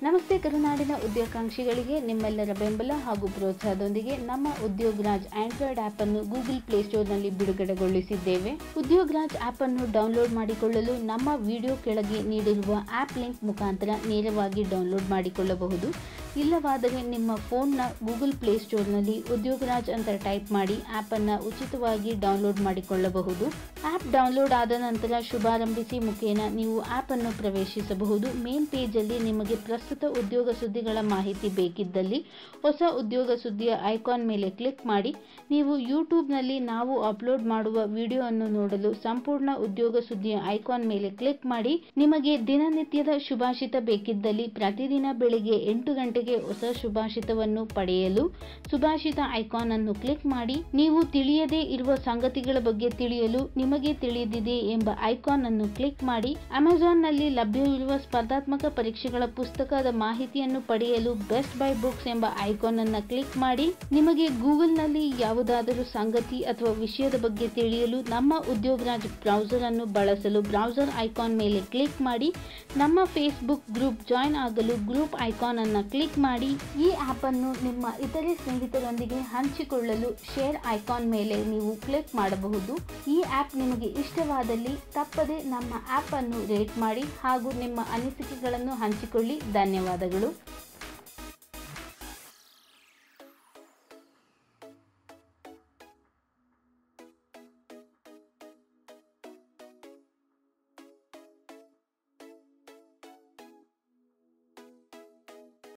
ನಮಸ್ತೆ ಕರುನಾಡಿನ ಉದ್ಯೋಗಾಕಾಂಕ್ಷಿಗಳಿಗೆ ನಿಮ್ಮೆಲ್ಲರ ಬೆಂಬಲ ಹಾಗೂ ಪ್ರೋತ್ಸಾಹದೊಂದಿಗೆ ನಮ್ಮ ಉದ್ಯೋಗ್ ರಾಜ್ ಆಂಡ್ರಾಯ್ಡ್ ಆಪ್ ಅನ್ನು ಗೂಗಲ್ ಪ್ಲೇಸ್ಟೋರ್ನಲ್ಲಿ ಬಿಡುಗಡೆಗೊಳಿಸಿದ್ದೇವೆ ಉದ್ಯೋಗ್ ರಾಜ್ ಆಪ್ ಅನ್ನು ಡೌನ್ಲೋಡ್ ಮಾಡಿಕೊಳ್ಳಲು ನಮ್ಮ ವಿಡಿಯೋ ಕೆಳಗೆ ನೀಡಿರುವ ಆಪ್ ಲಿಂಕ್ ಮುಖಾಂತರ ನೇರವಾಗಿ ಡೌನ್ಲೋಡ್ ಮಾಡಿಕೊಳ್ಳಬಹುದು ಇಲ್ಲವಾದರೆ ನಿಮ್ಮ ಫೋನ್ನ ಗೂಗಲ್ ಪ್ಲೇಸ್ಟೋರ್ನಲ್ಲಿ ಉದ್ಯೋಗ್ ರಾಜ್ ಅಂತ ಟೈಪ್ ಮಾಡಿ ಆ್ಯಪನ್ನು ಉಚಿತವಾಗಿ ಡೌನ್ಲೋಡ್ ಮಾಡಿಕೊಳ್ಳಬಹುದು ಆ್ಯಪ್ ಡೌನ್ಲೋಡ್ ಆದ ನಂತರ ಶುಭಾರಂಭಿಸಿ ಮುಖೇನ ನೀವು ಆ್ಯಪನ್ನು ಪ್ರವೇಶಿಸಬಹುದು ಮೇನ್ ಪೇಜಲ್ಲಿ ನಿಮಗೆ ಪ್ರಸ್ತುತ ಉದ್ಯೋಗ ಸುದ್ದಿಗಳ ಮಾಹಿತಿ ಬೇಕಿದ್ದಲ್ಲಿ ಹೊಸ ಉದ್ಯೋಗ ಸುದ್ದಿಯ ಐಕಾನ್ ಮೇಲೆ ಕ್ಲಿಕ್ ಮಾಡಿ ನೀವು ಯೂಟ್ಯೂಬ್ನಲ್ಲಿ ನಾವು ಅಪ್ಲೋಡ್ ಮಾಡುವ ವಿಡಿಯೋವನ್ನು ನೋಡಲು ಸಂಪೂರ್ಣ ಉದ್ಯೋಗ ಸುದ್ದಿಯ ಐಕಾನ್ ಮೇಲೆ ಕ್ಲಿಕ್ ಮಾಡಿ ನಿಮಗೆ ದಿನನಿತ್ಯದ ಶುಭಾಷಿತ ಬೇಕಿದ್ದಲ್ಲಿ ಪ್ರತಿದಿನ ಬೆಳಿಗ್ಗೆ ಎಂಟು ಗಂಟೆಗೆ ಹೊಸ ಶುಭಾಷಿತವನ್ನು ಪಡೆಯಲು ಸುಭಾಷಿತ ಐಕಾನ್ ಅನ್ನು ಕ್ಲಿಕ್ ಮಾಡಿ ನೀವು ತಿಳಿಯದೇ ಇರುವ ಸಂಗತಿಗಳ ಬಗ್ಗೆ ತಿಳಿಯಲು ನಿಮಗೆ ತಿಳಿದಿದೆ ಎಂಬ ಐಕಾನ್ ಅನ್ನು ಕ್ಲಿಕ್ ಮಾಡಿ ಅಮೆಜಾನ್ನಲ್ಲಿ ಲಭ್ಯವಿರುವ ಸ್ಪರ್ಧಾತ್ಮಕ ಪರೀಕ್ಷೆಗಳ ಪುಸ್ತಕದ ಮಾಹಿತಿಯನ್ನು ಪಡೆಯಲು ಬೆಸ್ಟ್ ಬೈ ಬುಕ್ಸ್ ಎಂಬ ಐಕಾನ್ ಅನ್ನು ಕ್ಲಿಕ್ ಮಾಡಿ ನಿಮಗೆ ಗೂಗಲ್ನಲ್ಲಿ ಯಾವುದಾದರೂ ಸಂಗತಿ ಅಥವಾ ವಿಷಯದ ಬಗ್ಗೆ ತಿಳಿಯಲು ನಮ್ಮ ಉದ್ಯೋಗ್ ರಾಜ್ ಬ್ರೌಸರ್ ಅನ್ನು ಬಳಸಲು ಬ್ರೌಸರ್ ಐಕಾನ್ ಮೇಲೆ ಕ್ಲಿಕ್ ಮಾಡಿ ನಮ್ಮ ಫೇಸ್ಬುಕ್ ಗ್ರೂಪ್ ಜಾಯಿನ್ ಆಗಲು ಗ್ರೂಪ್ ಐಕಾನ್ ಅನ್ನು ಕ್ಲಿಕ್ ಮಾಡಿ ಈ ಆಪ್ ಅನ್ನು ನಿಮ್ಮ ಇತರೆ ಸ್ನೇಹಿತರೊಂದಿಗೆ ಹಂಚಿಕೊಳ್ಳಲು ಶೇರ್ ಐಕಾನ್ ಮೇಲೆ ನೀವು ಕ್ಲಿಕ್ ಮಾಡಬಹುದು ಈ ಆಪ್ ನಿಮಗೆ ಇಷ್ಟವಾದಲ್ಲಿ ತಪ್ಪದೆ ನಮ್ಮ ಆಪ್ ಅನ್ನು ರೇಟ್ ಮಾಡಿ ಹಾಗೂ ನಿಮ್ಮ ಅನಿಸಿಕೆಗಳನ್ನು ಹಂಚಿಕೊಳ್ಳಿ ಧನ್ಯವಾದಗಳು